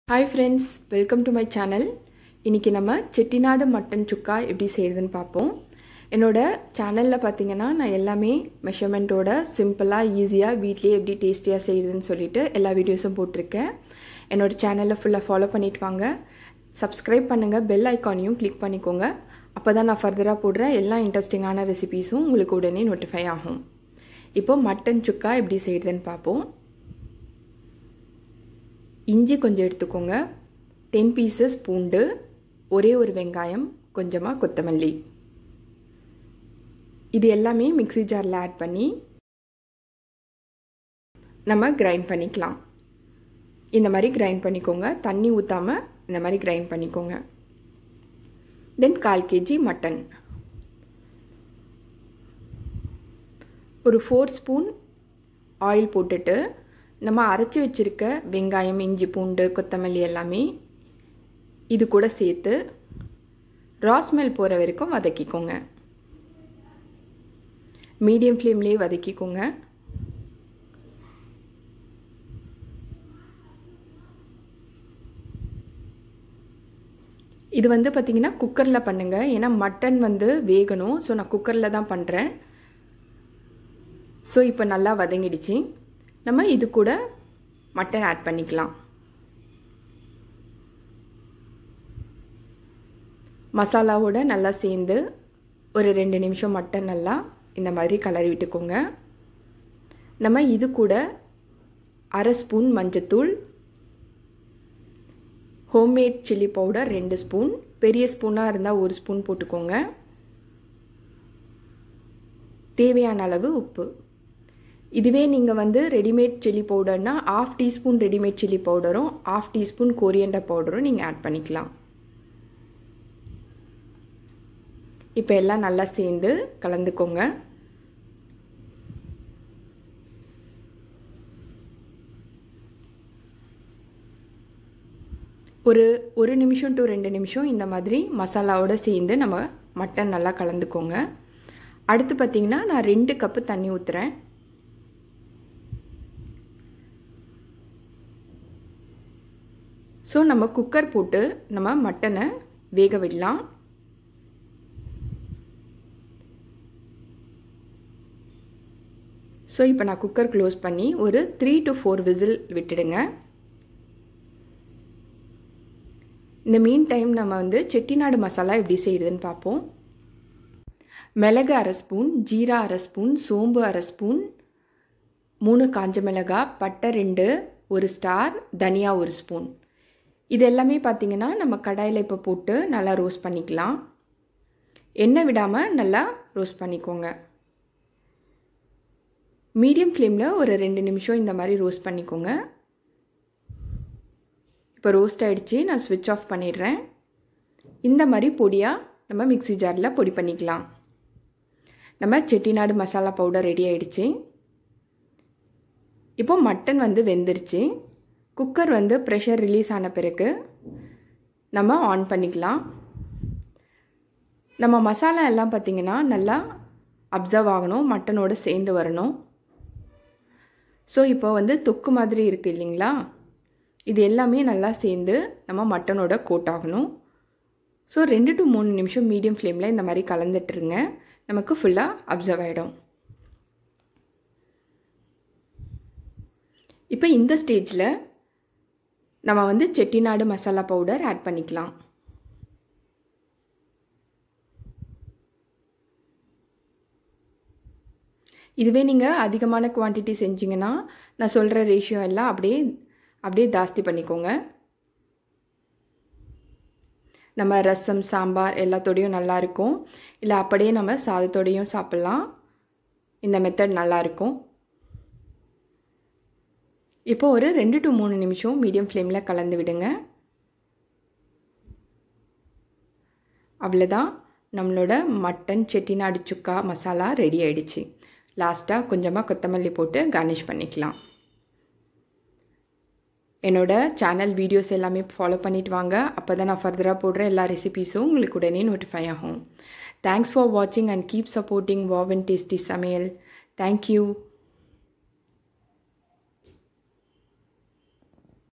hi friends welcome to my channel இன்றைக்கி நம்ம Chettinad mutton சுக்கா எப்படி செய்கிறதுன்னு பார்ப்போம் என்னோட சேனலில் பார்த்தீங்கன்னா நான் எல்லாமே மெஷர்மெண்ட்டோட சிம்பிளாக ஈஸியாக வீட்லேயே எப்படி டேஸ்டியாக செய்கிறதுன்னு சொல்லிட்டு எல்லா வீடியோஸும் போட்டிருக்கேன் என்னோட சேனலில் ஃபுல்லாக ஃபாலோ பண்ணிட்டு வாங்க சப்ஸ்கிரைப் பண்ணுங்கள் பெல் ஐக்கானையும் கிளிக் பண்ணிக்கோங்க அப்போ தான் நான் ஃபர்தராக போடுற எல்லா இன்ட்ரெஸ்டிங்கான ரெசிபீஸும் உங்களுக்கு உடனே நோட்டிஃபை ஆகும் இப்போது மட்டன் சுக்கா எப்படி செய்கிறதுன்னு பார்ப்போம் இஞ்சி கொஞ்சம் எடுத்துக்கோங்க டென் பீசஸ் பூண்டு ஒரே ஒரு வெங்காயம் கொஞ்சமாக கொத்தமல்லி இது எல்லாமே மிக்சி ஜாரில் ஆட் பண்ணி நம்ம கிரைண்ட் பண்ணிக்கலாம் இந்த மாதிரி கிரைண்ட் பண்ணிக்கோங்க தண்ணி ஊற்றாமல் இந்த மாதிரி கிரைண்ட் பண்ணிக்கோங்க தென் கால் கேஜி மட்டன் ஒரு ஃபோர் ஸ்பூன் ஆயில் போட்டுட்டு நம்ம அரைச்சி வச்சுருக்க வெங்காயம் இஞ்சி பூண்டு கொத்தமல்லி எல்லாமே இது கூட சேர்த்து ராஸ்மெல் போகிற வரைக்கும் வதக்கிக்கோங்க மீடியம் ஃப்ளேம்லேயே வதக்கிக்கோங்க இது வந்து பார்த்திங்கன்னா குக்கரில் பண்ணுங்கள் ஏன்னா மட்டன் வந்து வேகணும் ஸோ நான் குக்கரில் தான் பண்ணுறேன் ஸோ இப்போ நல்லா வதங்கிடுச்சு நம்ம இது கூட மட்டன் ஆட் பண்ணிக்கலாம் மசாலாவோட நல்லா சேர்ந்து ஒரு ரெண்டு நிமிஷம் மட்டன் நல்லா இந்த மாதிரி கலரி விட்டுக்கோங்க நம்ம இது கூட அரை ஸ்பூன் மஞ்சத்தூள் ஹோம்மேட் சில்லி பவுடர் ரெண்டு ஸ்பூன் பெரிய ஸ்பூனாக இருந்தால் ஒரு ஸ்பூன் போட்டுக்கோங்க தேவையான அளவு உப்பு இதுவே நீங்கள் வந்து ரெடிமேட் சில்லி பவுடர்னா ஆஃப் டீஸ்பூன் ரெடிமேட் சில்லி பவுடரும் ஆஃப் டீஸ்பூன் கோரியண்டர் பவுடரும் நீங்கள் ஆட் பண்ணிக்கலாம் இப்போ எல்லாம் நல்லா சேர்ந்து கலந்துக்கோங்க ஒரு ஒரு நிமிஷம் டு ரெண்டு நிமிஷம் இந்த மாதிரி மசாலாவோடு சேர்ந்து நம்ம மட்டன் நல்லா கலந்துக்கோங்க அடுத்து பார்த்திங்கன்னா நான் ரெண்டு கப்பு தண்ணி ஊற்றுறேன் ஸோ நம்ம குக்கர் போட்டு நம்ம மட்டனை வேக விடலாம் ஸோ இப்போ நான் குக்கர் க்ளோஸ் பண்ணி ஒரு த்ரீ டு ஃபோர் விசில் விட்டுடுங்க இந்த மீன் டைம் நம்ம வந்து செட்டிநாடு மசாலா எப்படி செய்கிறதுன்னு பார்ப்போம் மிளகு அரை ஸ்பூன் ஜீரா அரை ஸ்பூன் சோம்பு அரை ஸ்பூன் மூணு காஞ்ச மிளகா பட்டை ரெண்டு ஒரு ஸ்டார் தனியா ஒரு ஸ்பூன் இது எல்லாமே பார்த்திங்கன்னா நம்ம கடாயில் இப்போ போட்டு நல்லா ரோஸ்ட் பண்ணிக்கலாம் எண்ணெய் விடாமல் நல்லா ரோஸ்ட் பண்ணிக்கோங்க மீடியம் ஃப்ளேமில் ஒரு ரெண்டு நிமிஷம் இந்த மாதிரி ரோஸ்ட் பண்ணிக்கோங்க இப்போ ரோஸ்ட் ஆகிடுச்சு நான் ஸ்விட்ச் ஆஃப் பண்ணிடுறேன் இந்த மாதிரி பொடியாக நம்ம மிக்சி ஜாரில் பொடி பண்ணிக்கலாம் நம்ம செட்டிநாடு மசாலா பவுடர் ரெடி ஆகிடுச்சு இப்போ மட்டன் வந்து வெந்துருச்சு குக்கர் வந்து ப்ரெஷர் ரிலீஸ் ஆன பிறகு நம்ம ஆன் பண்ணிக்கலாம் நம்ம மசாலா எல்லாம் பார்த்திங்கன்னா நல்லா அப்சர்வ் ஆகணும் மட்டனோடு சேர்ந்து வரணும் ஸோ இப்போ வந்து தொக்கு மாதிரி இருக்குது இல்லைங்களா இது எல்லாமே நல்லா சேர்ந்து நம்ம மட்டனோட கோட் ஆகணும் ஸோ ரெண்டு டு மூணு நிமிஷம் மீடியம் ஃப்ளேமில் இந்த மாதிரி கலந்துட்டுருங்க நமக்கு ஃபுல்லாக அப்சர்வ் ஆகிடும் இப்போ இந்த ஸ்டேஜில் நம்ம வந்து செட்டிநாடு மசாலா பவுடர் ஆட் பண்ணிக்கலாம் இதுவே நீங்கள் அதிகமான குவான்டிட்டி செஞ்சிங்கன்னா நான் சொல்கிற ரேஷியோ எல்லாம் அப்படியே அப்படியே ஜாஸ்தி பண்ணிக்கோங்க நம்ம ரசம் சாம்பார் எல்லாத்தோடையும் நல்லாயிருக்கும் இல்லை அப்படியே நம்ம சாதத்தோடையும் சாப்பிட்லாம் இந்த மெத்தட் நல்லாயிருக்கும் இப்போ ஒரு ரெண்டு டு மூணு நிமிஷம் மீடியம் ஃப்ளேமில் கலந்து விடுங்க அவ்வளோதான் நம்மளோட மட்டன் செட்டிநாடு சுக்கா மசாலா ரெடி ஆயிடுச்சு லாஸ்ட்டாக கொஞ்சமாக கொத்தமல்லி போட்டு கார்னிஷ் பண்ணிக்கலாம் என்னோட சேனல் வீடியோஸ் எல்லாமே ஃபாலோ பண்ணிட்டு வாங்க அப்போ தான் நான் ஃபர்தராக போடுற எல்லா ரெசிபீஸும் உங்களுக்கு உடனே நோட்டிஃபை ஆகும் தேங்க்ஸ் ஃபார் வாட்சிங் and keep supporting wow and tasty சமையல் தேங்க்யூ